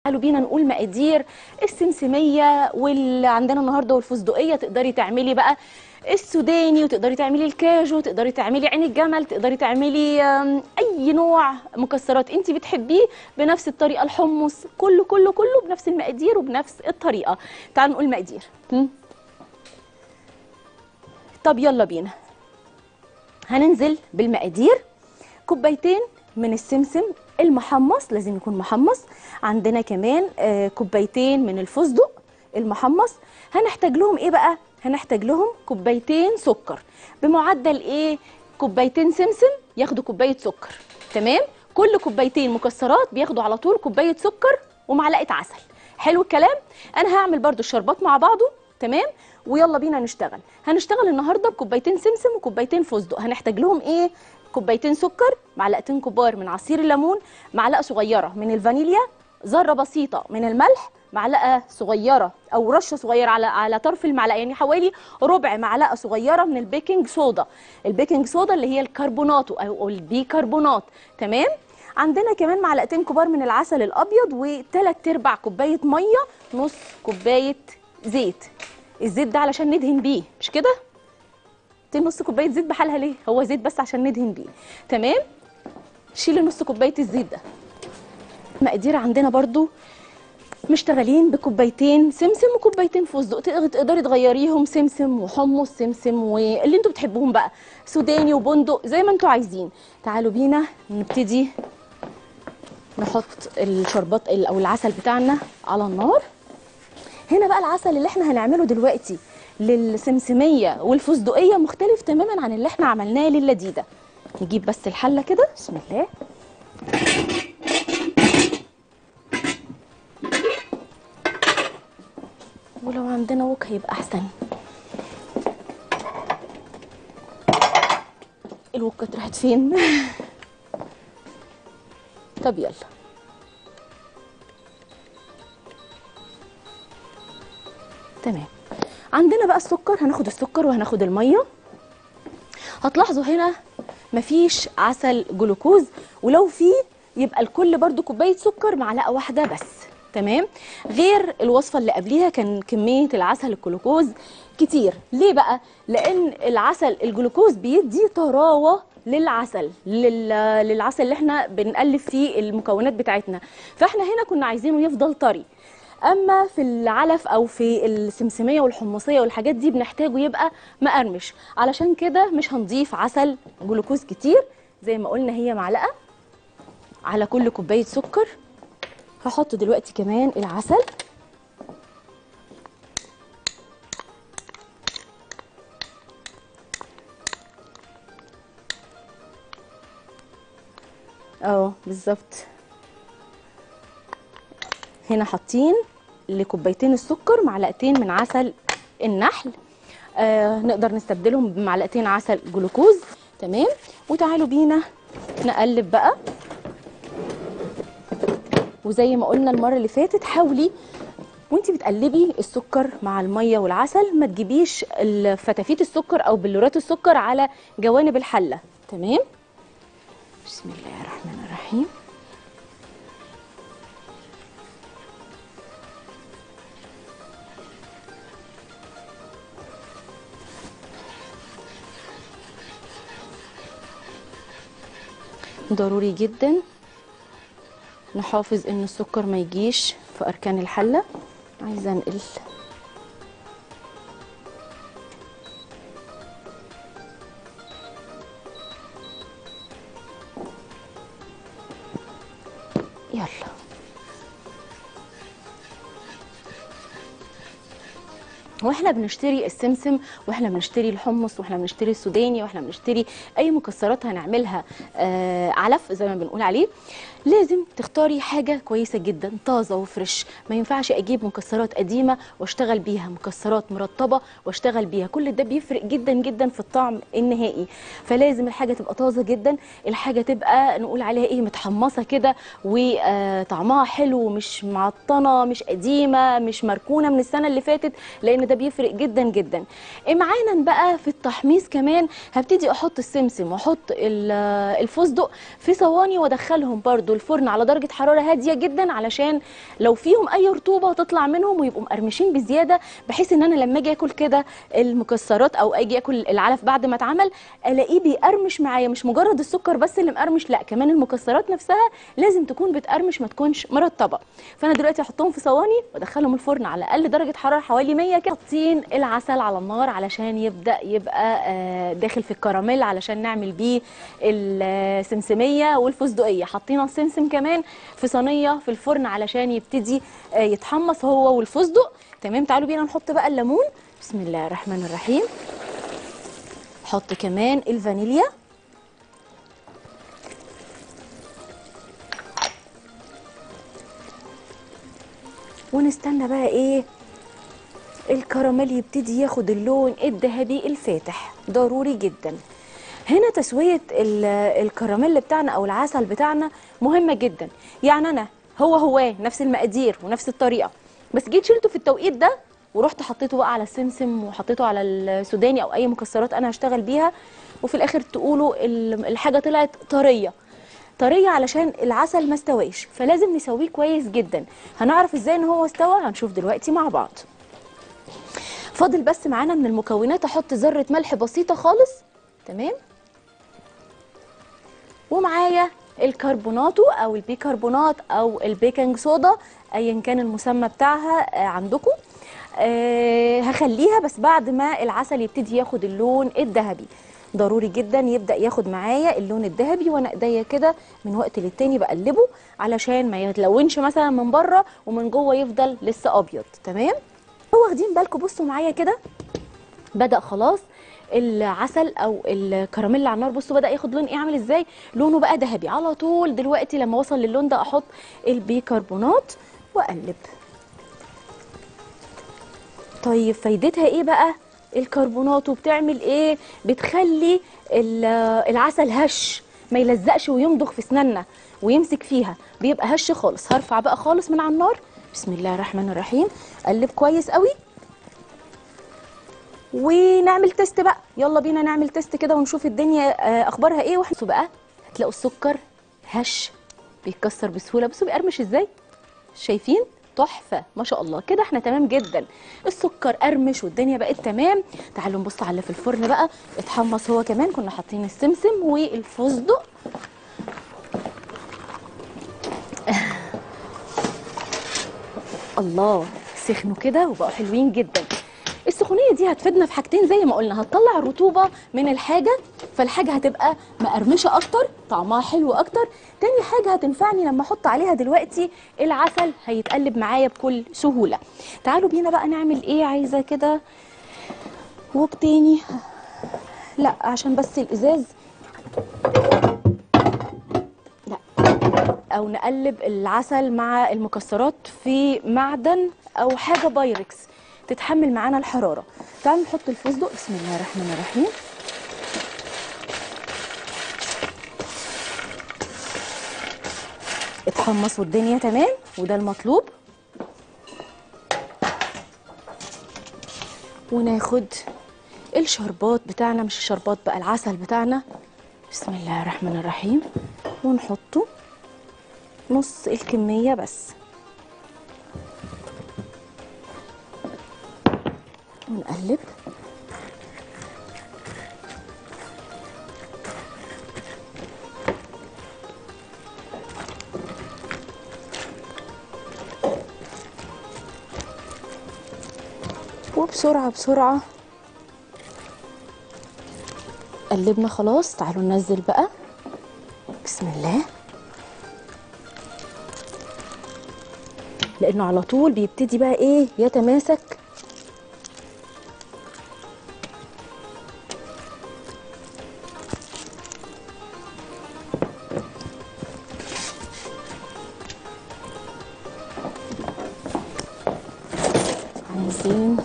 تعالوا بينا نقول مقادير السمسميه واللي عندنا النهارده والفستقيه تقدري تعملي بقى السوداني وتقدري تعملي الكاجو تقدري تعملي عين الجمل تقدري تعملي آم، اي نوع مكسرات انت بتحبيه بنفس الطريقه الحمص كله كله كله بنفس المقادير وبنفس الطريقه تعالوا نقول مقادير هم؟ طب يلا بينا هننزل بالمقادير كوبايتين من السمسم المحمص لازم يكون محمص عندنا كمان آه، كوبايتين من الفستق المحمص هنحتاج لهم ايه بقى هنحتاج لهم كوبايتين سكر بمعدل ايه كوبايتين سمسم ياخدوا كوبايه سكر تمام كل كوبايتين مكسرات بياخدوا على طول كوبايه سكر ومعلقه عسل حلو الكلام انا هعمل برضو الشربات مع بعضه تمام ويلا بينا نشتغل هنشتغل النهارده بكوبايتين سمسم وكوبايتين فستق هنحتاج لهم ايه كوبايتين سكر معلقتين كبار من عصير الليمون معلقه صغيره من الفانيليا ذره بسيطه من الملح معلقه صغيره او رشه صغيره على على طرف المعلقه يعني حوالي ربع معلقه صغيره من البيكنج صودا البيكنج صودا اللي هي الكربونات او البيكربونات تمام عندنا كمان معلقتين كبار من العسل الابيض وثلاث ارباع كوبايه ميه نص كوبايه زيت الزيت ده علشان ندهن بيه مش كده دي نص كوبايه زيت بحالها ليه هو زيت بس عشان ندهن بيه تمام شيلي نص كوبايه الزيت ده مقادير عندنا برضو مشتغلين بكوبايتين سمسم وكوبايتين فستق تقدري تقدري تغيريهم سمسم وحمص سمسم واللي انتوا بتحبوهم بقى سوداني وبندق زي ما انتوا عايزين تعالوا بينا نبتدي نحط الشربات ال- او العسل بتاعنا على النار هنا بقى العسل اللي احنا هنعمله دلوقتي للسمسميه والفستقيه مختلف تماما عن اللي احنا عملناه للذيذه نجيب بس الحله كده بسم الله ولو عندنا وك هيبقى احسن الوكة راحت فين طب يلا تمام عندنا بقى السكر هناخد السكر وهناخد الميه هتلاحظوا هنا مفيش عسل جلوكوز ولو في يبقى الكل برضو كوبايه سكر معلقه واحده بس تمام غير الوصفه اللي قبليها كان كميه العسل الجلوكوز كتير ليه بقى لان العسل الجلوكوز بيدي طراوه للعسل لل... للعسل اللي احنا بنقلب فيه المكونات بتاعتنا فاحنا هنا كنا عايزينه يفضل طري اما في العلف او في السمسميه والحمصيه والحاجات دي بنحتاجه يبقى مقرمش علشان كده مش هنضيف عسل جلوكوز كتير زي ما قلنا هي معلقه على كل كوبايه سكر هحط دلوقتي كمان العسل اه بالظبط هنا حاطين لكوبايتين السكر معلقتين من عسل النحل آه نقدر نستبدلهم بمعلقتين عسل جلوكوز تمام وتعالوا بينا نقلب بقى وزي ما قلنا المره اللي فاتت حاولي وانت بتقلبي السكر مع الميه والعسل ما تجيبيش ال- فتافيت السكر او بلورات السكر على جوانب الحله تمام بسم الله الرحمن الرحيم ضروري جدا نحافظ ان السكر ما يجيش في اركان الحله عايزه انقل يلا واحنا بنشتري السمسم واحنا بنشتري الحمص واحنا بنشتري السوداني واحنا بنشتري اي مكسرات هنعملها آه علف زي ما بنقول عليه لازم تختاري حاجه كويسه جدا طازه وفريش ما ينفعش اجيب مكسرات قديمه واشتغل بيها مكسرات مرطبه واشتغل بيها كل ده بيفرق جدا جدا في الطعم النهائي فلازم الحاجه تبقى طازه جدا الحاجه تبقى نقول عليها ايه متحمصه كده وطعمها حلو مش معطنه مش قديمه مش مركونه من السنه اللي فاتت لان ده بيفرق جدا جدا معانا بقى في التحميص كمان هبتدي احط السمسم واحط ال- الفستق في صواني وادخلهم برضو ياخدوا الفرن على درجه حراره هاديه جدا علشان لو فيهم اي رطوبه تطلع منهم ويبقوا مقرمشين بزياده بحيث ان انا لما اجي اكل كده المكسرات او اجي اكل العلف بعد ما اتعمل الاقيه بيقرمش معايا مش مجرد السكر بس اللي مقرمش لا كمان المكسرات نفسها لازم تكون بتقرمش ما تكونش مرطبه فانا دلوقتي احطهم في صواني وادخلهم الفرن على اقل درجه حراره حوالي 100 كده حاطين العسل على النار علشان يبدا يبقى آه، داخل في الكراميل علشان نعمل بيه السمسميه والفستقيه حاطين السمسم كمان في صينيه في الفرن علشان يبتدي آه، يتحمص هو والفستق تمام تعالوا بينا نحط بقى الليمون بسم الله الرحمن الرحيم حط كمان الفانيليا ونستنى بقى ايه الكراميل يبتدي ياخد اللون الذهبي الفاتح ضروري جدا هنا تسوية ال- الكراميل بتاعنا او العسل بتاعنا مهمة جدا يعني انا هو هو نفس المقادير ونفس الطريقة بس جيت شلته في التوقيت ده ورحت حطيته بقى على السمسم وحطيته على السوداني او اي مكسرات انا هشتغل بيها وفي الاخر تقولوا ال- الحاجة طلعت طرية طريه علشان العسل ما استواش فلازم نسويه كويس جدا هنعرف ازاي ان هو استوى هنشوف دلوقتي مع بعض فاضل بس معانا من المكونات احط ذره ملح بسيطه خالص تمام ومعايا الكربوناتو او البيكربونات او البيكنج صودا ايا كان المسمى بتاعها آه، عندكم آه هخليها بس بعد ما العسل يبتدي ياخد اللون الذهبي ضروري جدا يبدا ياخد معايا اللون الذهبي وانا ايديا كده من وقت للتاني بقلبه علشان ما يتلونش مثلا من بره ومن جوه يفضل لسه ابيض تمام هو واخدين بالكم بصوا معايا كده بدا خلاص العسل او الكراميل اللي على النار بصوا بدا ياخد لون ايه عامل ازاي لونه بقى ذهبي على طول دلوقتي لما وصل للون ده احط البيكربونات واقلب طيب فايدتها ايه بقى الكربونات وبتعمل ايه بتخلي ال- العسل هش ما يلزقش ويمضغ في اسناننا ويمسك فيها بيبقى هش خالص هرفع بقى خالص من على النار بسم الله الرحمن الرحيم قلب كويس قوي ونعمل تيست بقى يلا بينا نعمل تيست كده ونشوف الدنيا آه، اخبارها ايه واحنا بصوا بقى هتلاقوا السكر هش بيتكسر بسهوله بصوا بيقرمش ازاي شايفين تحفه ما شاء الله كده احنا تمام جدا السكر قرمش والدنيا بقت تمام تعالوا نبص على اللي في الفرن بقى اتحمص هو كمان كنا حاطين السمسم والفستق الله سخنوا كده وبقوا حلوين جدا السخونيه دي هتفيدنا في حاجتين زي ما قلنا هتطلع الرطوبه من الحاجه فالحاجه هتبقى مقرمشه اكتر طعمها حلو اكتر تاني حاجه هتنفعني لما احط عليها دلوقتي العسل هيتقلب معايا بكل سهوله تعالوا بينا بقى نعمل ايه عايزه كده وok تاني لا عشان بس الازاز لا او نقلب العسل مع المكسرات في معدن او حاجه بايركس تتحمل معانا الحراره تعالوا نحط الفستق بسم الله الرحمن الرحيم اتحمص والدنيا تمام وده المطلوب وناخد الشربات بتاعنا مش الشربات بقى العسل بتاعنا بسم الله الرحمن الرحيم ونحطه نص الكمية بس ونقلب وبسرعة بسرعة قلبنا خلاص تعالوا ننزل بقى بسم الله لانه على طول بيبتدي بقى ايه يتماسك عايزين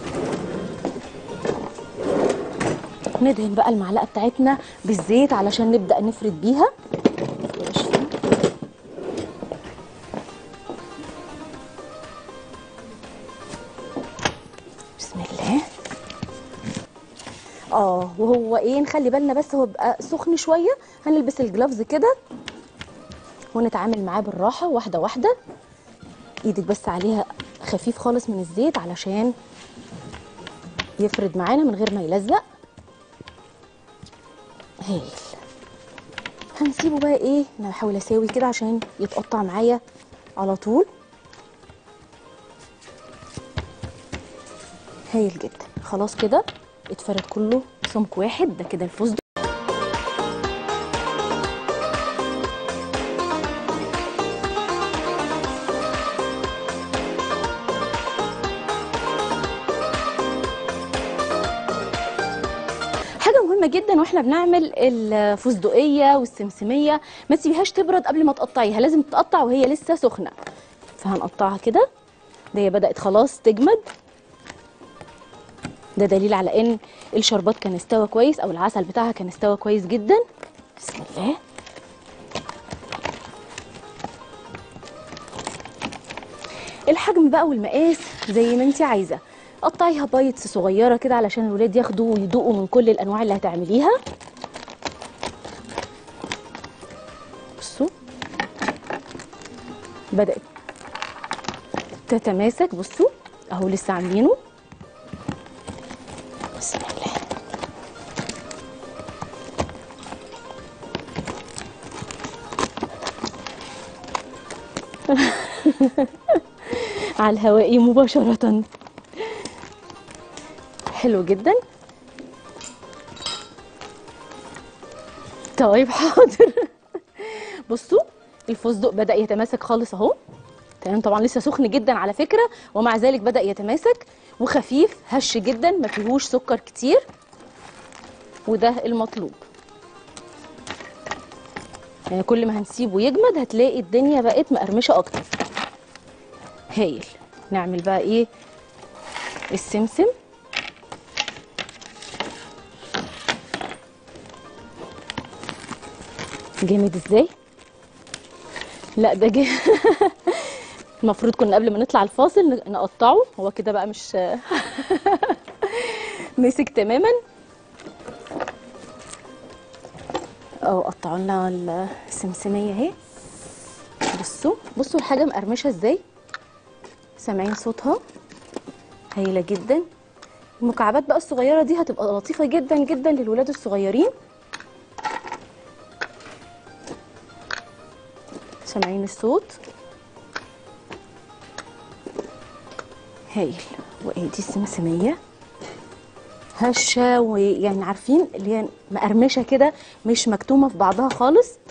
ندهن بقى المعلقه بتاعتنا بالزيت علشان نبدا نفرد بيها بسم الله اه وهو ايه نخلي بالنا بس هو بقى سخن شويه هنلبس الجلافز كده ونتعامل معاه بالراحه واحده واحده ايدك بس عليها خفيف خالص من الزيت علشان يفرد معانا من غير ما يلزق هايل هنسيبه بقى ايه انا بحاول اساوي كده عشان يتقطع معايا على طول هايل جدا خلاص كده اتفرد كله سمك واحد ده كده الفستق حاجه مهمه جدا واحنا بنعمل الفستقيه والسمسميه ما تسيبيهاش تبرد قبل ما تقطعيها لازم تقطع وهي لسه سخنه فهنقطعها كده ده هي بدات خلاص تجمد ده دليل على ان الشربات كان استوى كويس او العسل بتاعها كان استوى كويس جدا بسم الله الحجم بقى والمقاس زي ما انت عايزه قطعيها بايتس صغيره كده علشان الولاد ياخدوا ويدوقوا من كل الانواع اللي هتعمليها بصوا بدات تتماسك بصوا اهو لسه عاملينه بسم الله على الهواء مباشرة حلو جدا طيب حاضر بصوا الفستق بدأ يتماسك خالص اهو تمام طبعا لسه سخن جدا على فكرة ومع ذلك بدأ يتماسك وخفيف هش جدا ما فيهوش سكر كتير وده المطلوب يعني كل ما هنسيبه يجمد هتلاقي الدنيا بقت مقرمشة اكتر هايل نعمل بقى ايه السمسم جامد ازاي لا ده جامد المفروض كنا قبل ما نطلع الفاصل ن- نقطعه هو كده بقى مش مسك تماما اه قطعوا لنا السمسميه اهي بصوا بصوا الحاجه مقرمشه ازاي سامعين صوتها هايله جدا المكعبات بقى الصغيره دي هتبقى لطيفه جدا جدا للولاد الصغيرين سامعين الصوت هايل وادي السمسميه هشه ويعني عارفين اللي هي مقرمشه كده مش مكتومه في بعضها خالص